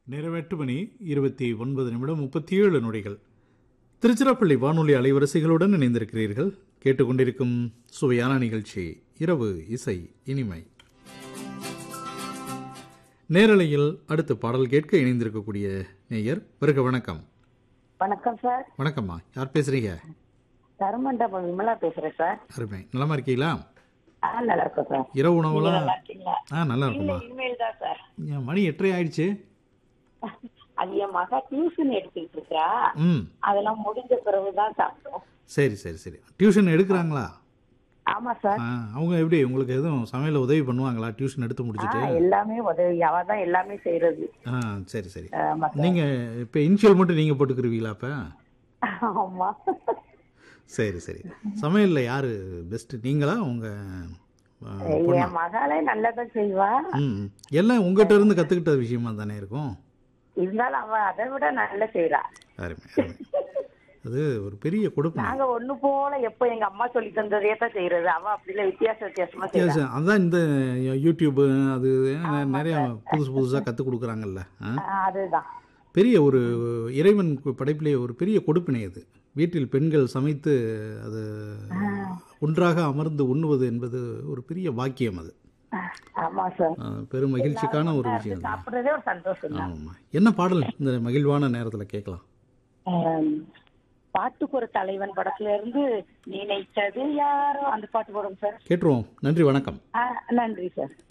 நேரம் எட்டு மணி இருபத்தி ஒன்பது நிமிடம் முப்பத்தி ஏழு நொடிகள் திருச்சிராப்பள்ளி வானொலி அலைவரிசைகளுடன் இணைந்திருக்கிறீர்கள் கேட்டுக்கொண்டிருக்கும் சுவையான நிகழ்ச்சி இரவு இசை இனிமை நேரலையில் அடுத்த பாடல் கேட்க இணைந்திருக்கக்கூடிய நேயர் வருக வணக்கம் வணக்கம் சார் வணக்கம்மா யார் பேசுறீங்க தருமண்டபம் விமலா பேசுறேன் சார் அருமை நலமா இருக்கீங்களா ஆ நல்லா இருக்கோம் சார் இரவு நீங்க உணவுலாம் நல்லா இருக்கீங்களா ஆ நல்லா இல்ல இருக்குமா இனிமேல் தான் சார் ஏன் மணி எட்டரை ஆயிடுச்சு அது என் மகா டியூஷன் எடுத்துக்கிட்டு இருக்கா ம் அதெல்லாம் முடிஞ்ச பிறகுதான் சாப்பிட்டோம் சரி சரி சரி டியூஷன் எடுக்கிறாங்களா ஆமா சார் ஆ, அவங்க எப்படி உங்களுக்கு எதுவும் சமையல உதவி பண்ணுவாங்களா டியூஷன் எடுத்து ஆ, முடிச்சிட்டு எல்லாமே உதவி அவ தான் எல்லாமே செய்யறது ஆ சரி சரி ஆமா சார் நீங்க இப்போ இனிஷியல் மட்டும் நீங்க போட்டுக்கிருவீங்களா அப்ப ஆமா சரி சரி சமையல்ல யாரு பெஸ்ட் நீங்களா உங்க ஆ, பொண்ணா என் மகளே நல்லதான் செய்வா ம் ம். எல்லாம் உங்ககிட்ட இருந்து கத்துக்கிட்ட விஷயமா தானே இருக்கும் இருந்தாலும் அவ அதை விட நல்லா செய்யறா அருமை அருமை அது ஒரு பெரிய கொடுப்பனை நாங்க ஒண்ணு போல எப்ப எங்க அம்மா சொல்லி தந்ததே தான் செய்யறது அவ அப்படி இல்ல வித்தியாச வித்தியாசமா செய்யறா வித்தியாசம் அதான் இந்த யூடியூப் அது நெ- நிறைய புதுசு புதுசாக கற்றுக் கொடுக்குறாங்கல்ல ஆ? ஆ, அதுதான் பெரிய ஒரு இறைவன் படைப்பிலே ஒரு பெரிய கொடுப்பினை அது வீட்டில் பெண்கள் சமைத்து அது ஒன்றாக அமர்ந்து உண்ணுவது என்பது ஒரு பெரிய பாக்கியம் அது ஆமா சார் ஆ, பெரும் மகிழ்ச்சிக்கான ஒரு விஷயம் தான் சாப்பிடுறதே ஒரு சந்தோஷம் தான் ஆமாம்மா என்ன பாடல் இந்த மகிழ்வான நேரத்தில் கேட்கலாம் ஆம், பாட்டுக்கு ஒரு தலைவன் படத்துல இருந்து நினைத்தது யாரோ அந்த பாட்டு போடுங்க சார் கேட்டுருவோம் நன்றி வணக்கம் ஆ, நன்றி சார்